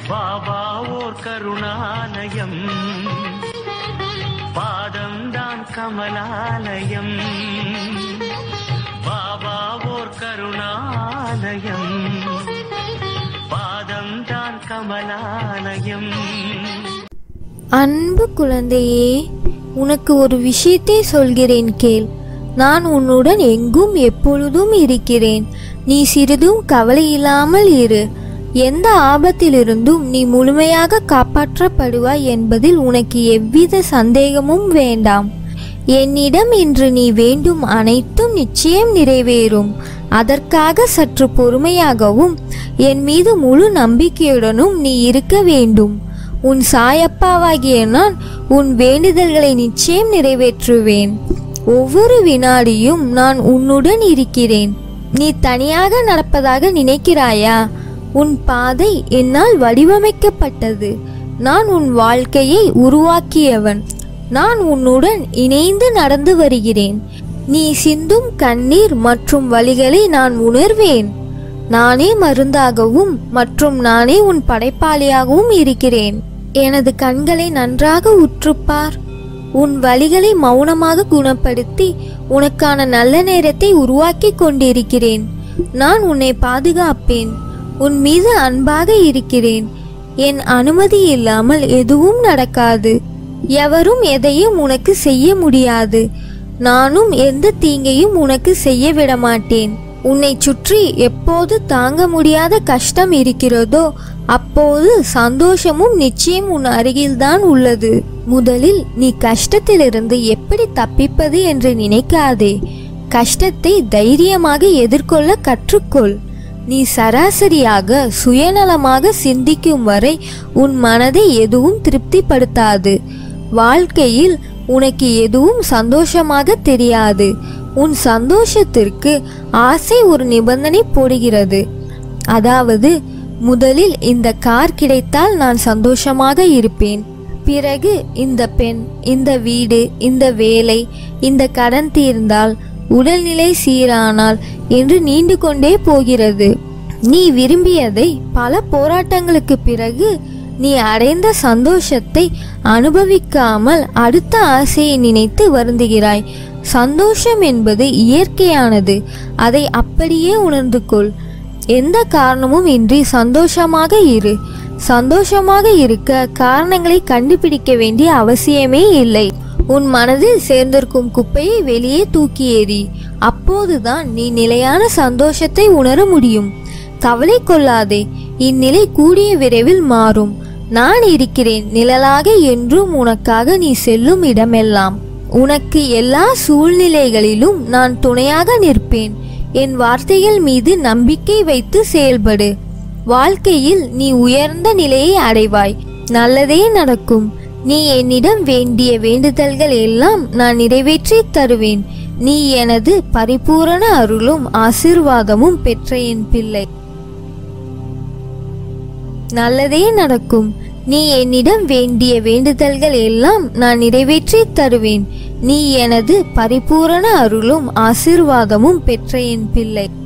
பாபா ஓர் கருணாலயம் பாதம்தான் கமலாலயம் பாபா ஓர் கருணாலயம் பாதம்தான் கமலாலயம் அன்பு குழந்தையே உனக்கு ஒரு விஷயத்தை சொல்கிறேன் கேள் நான் உன்னுடன் எங்கும் எப்பொழுதும் இருக்கிறேன் நீ சிறிதும் கவலை இல்லாமல் இரு எந்த ஆபத்திலிருந்தும் நீ முழுமையாக காப்பாற்றப்படுவாய் என்பதில் உனக்கு எவ்வித சந்தேகமும் வேண்டாம் என்னிடம் இன்று நீ வேண்டும் அனைத்தும் நிச்சயம் நிறைவேறும் அதற்காக சற்று பொறுமையாகவும் என் மீது முழு நம்பிக்கையுடனும் நீ இருக்க வேண்டும் உன் சாயப்பாவாகிய நான் உன் வேண்டுதல்களை நிச்சயம் நிறைவேற்றுவேன் ஒவ்வொரு வினாடியும் நான் உன்னுடன் இருக்கிறேன் நீ தனியாக நடப்பதாக நினைக்கிறாயா உன் பாதை என்னால் வடிவமைக்கப்பட்டது நான் உன் வாழ்க்கையை உருவாக்கியவன் நான் உன்னுடன் இணைந்து நடந்து வருகிறேன் நீ சிந்தும் கண்ணீர் மற்றும் வலிகளை நான் உணர்வேன் நானே மருந்தாகவும் மற்றும் நானே உன் படைப்பாளியாகவும் இருக்கிறேன் எனது கண்களை நன்றாக உற்றுப்பார் உன் வலிகளை மௌனமாக குணப்படுத்தி உனக்கான நல்ல நேரத்தை உருவாக்கி கொண்டிருக்கிறேன் நான் உன்னை பாதுகாப்பேன் உன் மீது அன்பாக இருக்கிறேன் என் அனுமதி இல்லாமல் எதுவும் நடக்காது எவரும் எதையும் உனக்கு செய்ய முடியாது நானும் எந்த தீங்கையும் உனக்கு செய்ய விட மாட்டேன் உன்னை சுற்றி எப்போது தாங்க முடியாத கஷ்டம் இருக்கிறதோ அப்போது சந்தோஷமும் நிச்சயம் உன் அருகில்தான் உள்ளது முதலில் நீ கஷ்டத்திலிருந்து எப்படி தப்பிப்பது என்று நினைக்காதே கஷ்டத்தை தைரியமாக எதிர்கொள்ள கற்றுக்கொள் நீ சராசரியாக சுயநலமாக சிந்திக்கும் வரை உன் மனதை எதுவும் திருப்திப்படுத்தாது வாழ்க்கையில் உனக்கு எதுவும் சந்தோஷமாக தெரியாது உன் சந்தோஷத்திற்கு ஆசை ஒரு நிபந்தனை போடுகிறது அதாவது முதலில் இந்த கார் கிடைத்தால் நான் சந்தோஷமாக இருப்பேன் பிறகு இந்த பெண் இந்த வீடு இந்த வேலை இந்த கடன் தீர்ந்தால் உடல்நிலை சீரானால் என்று நீண்டு கொண்டே போகிறது நீ விரும்பியதை பல போராட்டங்களுக்கு பிறகு நீ அடைந்த சந்தோஷத்தை அனுபவிக்காமல் அடுத்த ஆசையை நினைத்து வருந்துகிறாய் சந்தோஷம் என்பது இயற்கையானது அதை அப்படியே உணர்ந்து கொள் எந்த காரணமும் இன்றி சந்தோஷமாக இரு சந்தோஷமாக இருக்க காரணங்களை கண்டுபிடிக்க வேண்டிய அவசியமே இல்லை உன் மனதில் சேர்ந்திருக்கும் குப்பையை வெளியே தூக்கி எறி அப்போதுதான் நீ நிலையான சந்தோஷத்தை உணர முடியும் கவலை கொள்ளாதே இந்நிலை கூடிய விரைவில் மாறும் நான் இருக்கிறேன் நிழலாக என்றும் உனக்காக நீ செல்லும் இடமெல்லாம் உனக்கு எல்லா சூழ்நிலைகளிலும் நான் துணையாக நிற்பேன் என் வார்த்தைகள் மீது நம்பிக்கை வைத்து செயல்படு வாழ்க்கையில் நீ உயர்ந்த நிலையை அடைவாய் நல்லதே நடக்கும் நீ என்னிடம் வேண்டிய வேண்டுதல்கள் எல்லாம் நான் நிறைவேற்றி தருவேன் நீ எனது பரிபூரண அருளும் ஆசிர்வாதமும் பெற்ற என் பிள்ளை நல்லதே நடக்கும் நீ என்னிடம் வேண்டிய வேண்டுதல்கள் எல்லாம் நான் நிறைவேற்றி தருவேன் நீ எனது பரிபூரண அருளும் ஆசிர்வாதமும் பெற்ற என் பிள்ளை